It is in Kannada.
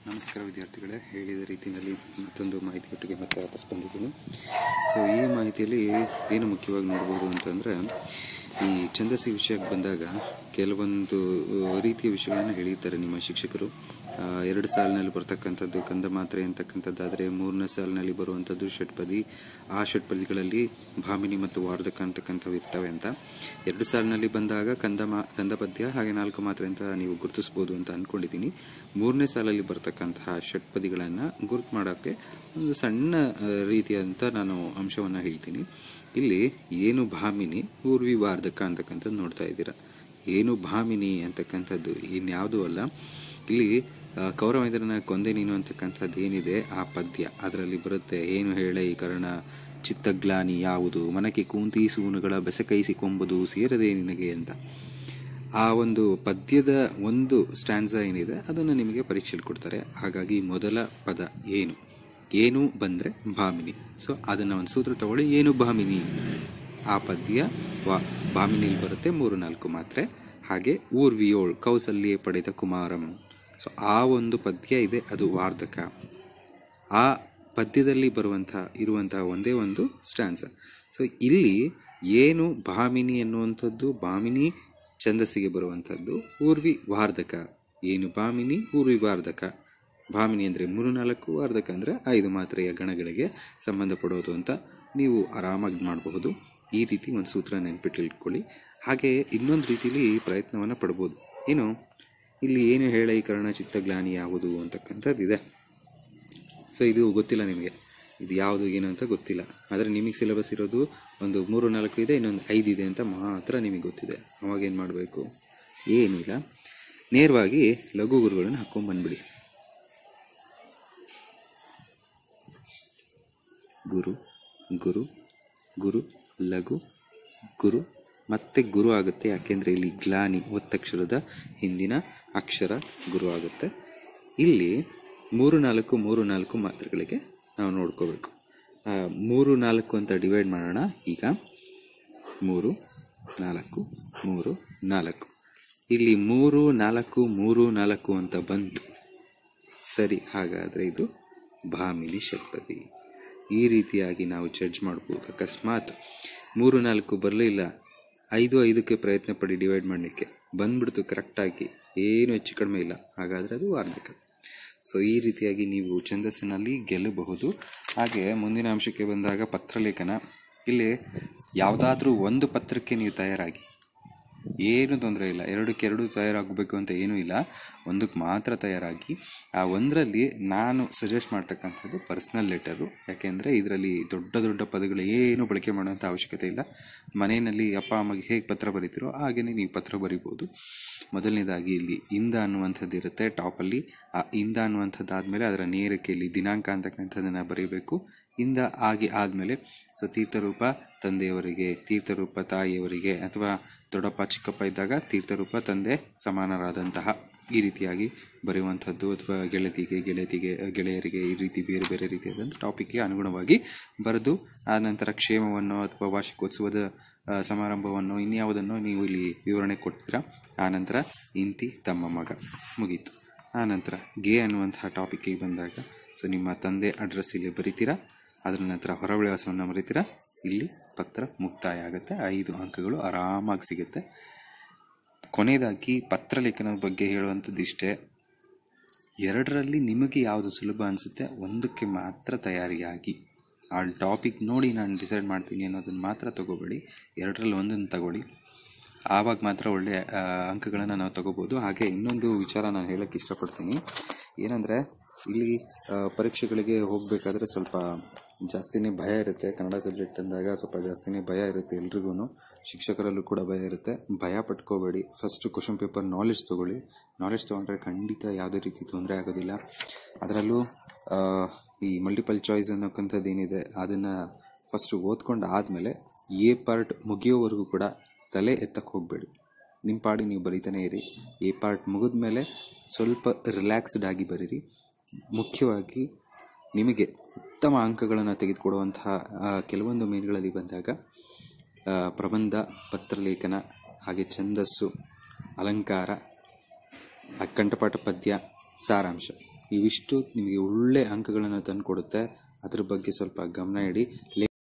ನಮಸ್ಕಾರ ವಿದ್ಯಾರ್ಥಿಗಳೇ ಹೇಳಿದ ರೀತಿಯಲ್ಲಿ ಮತ್ತೊಂದು ಮಾಹಿತಿಯೊಟ್ಟಿಗೆ ಮತ್ತೆ ವಾಪಸ್ ಬಂದಿದ್ದೀನಿ ಸೊ ಈ ಮಾಹಿತಿಯಲ್ಲಿ ಏನು ಮುಖ್ಯವಾಗಿ ನೋಡ್ಬೋದು ಅಂತಂದರೆ ಈ ಛಂದಸ್ಸಿ ವಿಷಯಕ್ಕೆ ಬಂದಾಗ ಕೆಲವೊಂದು ಆ, ರೀತಿಯ ವಿಷಯಗಳನ್ನು ಹೇಳಿರ್ತಾರೆ ನಿಮ್ಮ ಶಿಕ್ಷಕರು ಆ, ಎರಡು ಸಾಲಿನಲ್ಲಿ ಬರ್ತಕ್ಕಂಥದ್ದು ಕಂದ ಮಾತ್ರೆ ಅಂತಕ್ಕಂಥದ್ದಾದರೆ ಮೂರನೇ ಸಾಲಿನಲ್ಲಿ ಬರುವಂಥದ್ದು ಷಟ್ಪದಿ ಆ ಷಟ್ಪದಿಗಳಲ್ಲಿ ಭಾಮಿನಿ ಮತ್ತು ವಾರ್ಧಕ ಅಂತಕ್ಕಂಥವು ಇರ್ತವೆ ಅಂತ ಎರಡು ಸಾಲಿನಲ್ಲಿ ಬಂದಾಗ ಕಂದ ಮಾ ಕಂದ ಪದ್ಯ ಹಾಗೆ ನಾಲ್ಕು ಮಾತ್ರೆ ಅಂತ ನೀವು ಗುರುತಿಸ್ಬೋದು ಅಂತ ಅನ್ಕೊಂಡಿದ್ದೀನಿ ಮೂರನೇ ಸಾಲಲ್ಲಿ ಬರ್ತಕ್ಕಂತಹ ಷಟ್ಪದಿಗಳನ್ನು ಗುರುತು ಮಾಡೋಕ್ಕೆ ಒಂದು ಸಣ್ಣ ಆ, ರೀತಿಯಾದಂಥ ನಾನು ಅಂಶವನ್ನು ಹೇಳ್ತೀನಿ ಇಲ್ಲಿ ಏನು ಭಾಮಿನಿ ಊರ್ವಿ ವಾರ್ಧಕ ಅಂತಕ್ಕಂಥದ್ದು ನೋಡ್ತಾ ಇದ್ದೀರಾ ಏನು ಭಾಮಿನಿ ಅಂತಕ್ಕಂಥದ್ದು ಇನ್ಯಾವುದೂ ಅಲ್ಲ ಇಲ್ಲಿ ಆ, ಕೌರವೇಂದ್ರನ ಕೊಂದೆ ನೀನು ಅಂತಕ್ಕಂಥದ್ದು ಏನಿದೆ ಆ ಪದ್ಯ ಅದರಲ್ಲಿ ಬರುತ್ತೆ ಏನು ಹೇಳ ಈ ಕರ್ಣ ಚಿತ್ತಗ್ಲಾನಿ ಯಾವುದು ಮನಕ್ಕೆ ಕುಂತಿ ಸೂನುಗಳ ಬೆಸಕೈಸಿಕೊಂಬುದು ಸೇರದೆ ನಿನಗೆ ಅಂತ ಆ ಒಂದು ಪದ್ಯದ ಒಂದು ಸ್ಟ್ಯಾನ್ಸ ಏನಿದೆ ಅದನ್ನು ನಿಮಗೆ ಪರೀಕ್ಷೆಯಲ್ಲಿ ಕೊಡ್ತಾರೆ ಹಾಗಾಗಿ ಮೊದಲ ಪದ ಏನು ಏನು ಬಂದ್ರೆ ಭಾಮಿನಿ ಸೊ ಅದನ್ನ ಒಂದು ಸೂತ್ರ ತಗೊಳ್ಳಿ ಏನು ಭಾಮಿನಿ ಆ ಪದ್ಯ ವಾ ಭಾಮಿನಿಲಿ ಬರುತ್ತೆ ಮೂರು ನಾಲ್ಕು ಮಾತ್ರೆ ಹಾಗೆ ಊರ್ವಿಯೋಳ್ ಕೌಸಲ್ಯೆ ಪಡೆದ ಕುಮಾರಂ ಸೊ ಆ ಒಂದು ಪದ್ಯ ಇದೆ ಅದು ವಾರ್ಧಕ ಆ ಪದ್ಯದಲ್ಲಿ ಬರುವಂಥ ಇರುವಂತಹ ಒಂದೇ ಒಂದು ಸ್ಟ್ಯಾನ್ಸ್ ಸೊ ಇಲ್ಲಿ ಏನು ಭಾಮಿನಿ ಅನ್ನುವಂಥದ್ದು ಭಾಮಿನಿ ಛಂದಸ್ಸಿಗೆ ಬರುವಂಥದ್ದು ಊರ್ವಿ ವಾರ್ಧಕ ಏನು ಭಾಮಿನಿ ಊರ್ವಿ ವಾರ್ಧಕ ಭಾಮಿನಿ ಅಂದರೆ ಮೂರು ನಾಲ್ಕು ವಾರ್ಧಕ ಅಂದರೆ ಐದು ಮಾತ್ರೆಯ ಗಣಗಳಿಗೆ ಸಂಬಂಧಪಡೋದು ಅಂತ ನೀವು ಆರಾಮಾಗಿ ಮಾಡಬಹುದು ಈ ರೀತಿ ಒಂದು ಸೂತ್ರ ನೆನ್ಪಿಟ್ಟಿಟ್ಕೊಳ್ಳಿ ಹಾಗೆ ಇನ್ನೊಂದು ರೀತಿಲಿ ಪ್ರಯತ್ನವನ್ನು ಪಡ್ಬೋದು ಏನು ಇಲ್ಲಿ ಏನು ಹೇಳ ಈ ಕರ್ಣ ಚಿತ್ತಗ್ಲಾನಿ ಯಾವುದು ಅಂತಕ್ಕಂಥದ್ದು ಇದೆ ಸೊ ಇದು ಗೊತ್ತಿಲ್ಲ ನಿಮಗೆ ಇದು ಯಾವುದು ಏನು ಅಂತ ಗೊತ್ತಿಲ್ಲ ಆದರೆ ನಿಮಗೆ ಸಿಲೆಬಸ್ ಇರೋದು ಒಂದು ಮೂರು ನಾಲ್ಕು ಇದೆ ಇನ್ನೊಂದು ಐದು ಇದೆ ಅಂತ ಮಾತ್ರ ನಿಮಗೆ ಗೊತ್ತಿದೆ ಅವಾಗ ಏನು ಮಾಡಬೇಕು ಏನಿಲ್ಲ ನೇರವಾಗಿ ಲಘು ಗುರುಗಳನ್ನು ಹಾಕ್ಕೊಂಡು ಬಂದ್ಬಿಡಿ ಗುರು ಗುರು ಗುರು ಲಘು ಗುರು ಮತ್ತೆ ಗುರು ಆಗುತ್ತೆ ಯಾಕೆಂದ್ರೆ ಇಲ್ಲಿ ಗ್ಲಾನಿ ಒತ್ತಕ್ಷರದ ಹಿಂದಿನ ಅಕ್ಷರ ಗುರು ಆಗುತ್ತೆ ಇಲ್ಲಿ ಮೂರು ನಾಲ್ಕು ಮೂರು ನಾಲ್ಕು ಮಾತ್ರೆಗಳಿಗೆ ನಾವು ನೋಡ್ಕೋಬೇಕು ಆ, ಮೂರು ನಾಲ್ಕು ಅಂತ ಡಿವೈಡ್ ಮಾಡೋಣ ಈಗ ಮೂರು ನಾಲ್ಕು ಮೂರು ನಾಲ್ಕು ಇಲ್ಲಿ ಮೂರು ನಾಲ್ಕು ಮೂರು ನಾಲ್ಕು ಅಂತ ಬಂತು ಸರಿ ಹಾಗಾದರೆ ಇದು ಭಾಮಿನಿ ಷಟ್ಪದಿ ಈ ರೀತಿಯಾಗಿ ನಾವು ಜಡ್ಜ್ ಮಾಡ್ಬೋದು ಅಕಸ್ಮಾತ್ ಮೂರು ನಾಲ್ಕು ಬರಲಿಲ್ಲ ಐದು ಐದಕ್ಕೆ ಪ್ರಯತ್ನ ಪಡಿ ಡಿವೈಡ್ ಮಾಡಲಿಕ್ಕೆ ಬಂದ್ಬಿಡ್ತು ಕರೆಕ್ಟಾಗಿ ಏನು ಹೆಚ್ಚು ಕಡಿಮೆ ಇಲ್ಲ ಹಾಗಾದರೆ ಅದು ವಾರ್ಧಕ ಸೊ ಈ ರೀತಿಯಾಗಿ ನೀವು ಛಂದಸ್ಸಿನಲ್ಲಿ ಗೆಲ್ಲಬಹುದು ಹಾಗೆ ಮುಂದಿನ ಅಂಶಕ್ಕೆ ಬಂದಾಗ ಪತ್ರಲೇಖನ ಇಲ್ಲಿ ಯಾವುದಾದ್ರೂ ಒಂದು ಪತ್ರಕ್ಕೆ ನೀವು ತಯಾರಾಗಿ ಏನು ತೊಂದರೆ ಇಲ್ಲ ಎರಡಕ್ಕೆ ಎರಡು ತಯಾರಾಗಬೇಕು ಅಂತ ಏನೂ ಇಲ್ಲ ಒಂದಕ್ಕೆ ಮಾತ್ರ ತಯಾರಾಗಿ ಆ ಒಂದರಲ್ಲಿ ನಾನು ಸಜೆಸ್ಟ್ ಮಾಡ್ತಕ್ಕಂಥದ್ದು ಪರ್ಸ್ನಲ್ ಲೆಟರು ಯಾಕೆಂದರೆ ಇದರಲ್ಲಿ ದೊಡ್ಡ ದೊಡ್ಡ ಪದಗಳು ಏನು ಬಳಕೆ ಮಾಡುವಂಥ ಅವಶ್ಯಕತೆ ಇಲ್ಲ ಮನೆಯಲ್ಲಿ ಅಪ್ಪ ಅಮ್ಮಗೆ ಹೇಗೆ ಪತ್ರ ಬರೀತೀರೋ ಹಾಗೆಯೇ ನೀವು ಪತ್ರ ಬರಿಬೋದು ಮೊದಲನೇದಾಗಿ ಇಲ್ಲಿ ಇಂದ ಅನ್ನುವಂಥದ್ದು ಇರುತ್ತೆ ಟಾಪಲ್ಲಿ ಆ ಇಂದ ಅನ್ನುವಂಥದ್ದಾದಮೇಲೆ ಅದರ ನೇರಕ್ಕೆ ಇಲ್ಲಿ ದಿನಾಂಕ ಅಂತಕ್ಕಂಥದ್ದನ್ನು ಬರೀಬೇಕು ಇಂದ ಆಗಿ ಆದಮೇಲೆ ಸೊ ತೀರ್ಥರೂಪ ತಂದೆಯವರಿಗೆ ತೀರ್ಥರೂಪ ತಾಯಿಯವರಿಗೆ ಅಥವಾ ದೊಡ್ಡಪ್ಪ ಚಿಕ್ಕಪ್ಪ ಇದ್ದಾಗ ತೀರ್ಥರೂಪ ತಂದೆ ಸಮಾನರಾದಂತಹ ಈ ರೀತಿಯಾಗಿ ಬರೆಯುವಂಥದ್ದು ಅಥವಾ ಗೆಳತಿಗೆ ಗೆಳತಿಗೆ ಗೆಳೆಯರಿಗೆ ಈ ರೀತಿ ಬೇರೆ ಬೇರೆ ರೀತಿಯಾದಂಥ ಟಾಪಿಕ್ಗೆ ಅನುಗುಣವಾಗಿ ಬರೆದು ಆ ನಂತರ ಕ್ಷೇಮವನ್ನು ಅಥವಾ ವಾರ್ಷಿಕೋತ್ಸವದ ಆ, ಸಮಾರಂಭವನ್ನು ಇನ್ಯಾವುದನ್ನು ನೀವು ಇಲ್ಲಿ ವಿವರಣೆ ಕೊಡ್ತೀರಾ ಆ ನಂತರ ಇಂತಿ ತಮ್ಮ ಮಗ ಮುಗೀತು ಆ ನಂತರ ಗೆ ಅನ್ನುವಂತಹ ಟಾಪಿಕ್ಕಿಗೆ ಬಂದಾಗ ಸೊ ನಿಮ್ಮ ತಂದೆ ಅಡ್ರೆಸ್ ಇಲ್ಲಿ ಬರಿತೀರಾ ಅದರ ನಂತರ ಹೊರವಿಳಾಸವನ್ನು ಮರಿತೀರಾ ಇಲ್ಲಿ ಪತ್ರ ಮುಕ್ತಾಯ ಆಗುತ್ತೆ ಐದು ಅಂಕಗಳು ಆರಾಮಾಗಿ ಸಿಗುತ್ತೆ ಕೊನೆಯದಾಗಿ ಪತ್ರಲೇಖನದ ಬಗ್ಗೆ ಹೇಳುವಂಥದ್ದು ಇಷ್ಟೇ ಎರಡರಲ್ಲಿ ನಿಮಗೆ ಯಾವುದು ಸುಲಭ ಅನಿಸುತ್ತೆ ಒಂದಕ್ಕೆ ಮಾತ್ರ ತಯಾರಿಯಾಗಿ ಆ ಟಾಪಿಕ್ ನೋಡಿ ನಾನು ಡಿಸೈಡ್ ಮಾಡ್ತೀನಿ ಅನ್ನೋದನ್ನು ಮಾತ್ರ ತಗೋಬೇಡಿ ಎರಡರಲ್ಲಿ ಒಂದನ್ನು ತಗೊಳ್ಳಿ ಆವಾಗ ಮಾತ್ರ ಒಳ್ಳೆಯ ಆ, ಅಂಕಗಳನ್ನು ನಾವು ತಗೋಬೋದು ಹಾಗೆ ಇನ್ನೊಂದು ವಿಚಾರ ನಾನು ಹೇಳಕ್ಕೆ ಇಷ್ಟಪಡ್ತೀನಿ ಏನಂದರೆ ಇಲ್ಲಿ ಆ, ಪರೀಕ್ಷೆಗಳಿಗೆ ಹೋಗಬೇಕಾದ್ರೆ ಸ್ವಲ್ಪ ಜಾಸ್ತಿನೇ ಭಯ ಇರುತ್ತೆ ಕನ್ನಡ ಸಬ್ಜೆಕ್ಟ್ ಅಂದಾಗ ಸ್ವಲ್ಪ ಜಾಸ್ತಿನೇ ಭಯ ಇರುತ್ತೆ ಎಲ್ರಿಗೂ ಶಿಕ್ಷಕರಲ್ಲೂ ಕೂಡ ಭಯ ಇರುತ್ತೆ ಭಯ ಪಟ್ಕೋಬೇಡಿ ಫಸ್ಟ್ ಕ್ವಶನ್ ಪೇಪರ್ ನಾಲೆಜ್ ತೊಗೊಳ್ಳಿ ನಾಲೆಜ್ ತೊಗೊಂಡ್ರೆ ಖಂಡಿತ ಯಾವುದೇ ರೀತಿ ತೊಂದರೆ ಆಗೋದಿಲ್ಲ ಅದರಲ್ಲೂ ಆ, ಈ ಮಲ್ಟಿಪಲ್ ಚಾಯ್ಸ್ ಅನ್ನೋಕ್ಕಂಥದ್ದು ಏನಿದೆ ಅದನ್ನು ಫಸ್ಟ್ ಓದ್ಕೊಂಡು ಆದಮೇಲೆ ಎ ಪಾರ್ಟ್ ಮುಗಿಯೋವರೆಗೂ ಕೂಡ ತಲೆ ಎತ್ತಕ್ಕೆ ಹೋಗಬೇಡಿ ನಿಮ್ಮ ಪಾಡಿ ನೀವು ಬರೀತಾನೆ ಇರಿ ಎ ಪಾರ್ಟ್ ಮುಗಿದ ಮೇಲೆ ಸ್ವಲ್ಪ ರಿಲ್ಯಾಕ್ಸ್ಡ್ ಆಗಿ ಬರೀರಿ ಮುಖ್ಯವಾಗಿ ನಿಮಗೆ ಉತ್ತಮ ಅಂಕಗಳನ್ನು ತೆಗೆದುಕೊಡುವಂತಹ ಆ, ಕೆಲವೊಂದು ಮೇನ್ಗಳಲ್ಲಿ ಬಂದಾಗ ಆ, ಪ್ರಬಂಧ ಪತ್ರಲೇಖನ ಹಾಗೆ ಛಂದಸ್ಸು ಅಲಂಕಾರ ಆ ಕಂಠಪಾಠ ಪದ್ಯ ಸಾರಾಂಶ ಇವಿಷ್ಟು ನಿಮಗೆ ಒಳ್ಳೆ ಅಂಕಗಳನ್ನು ತಂದುಕೊಡುತ್ತೆ ಅದ್ರ ಬಗ್ಗೆ ಸ್ವಲ್ಪ ಗಮನ ಇಡಿ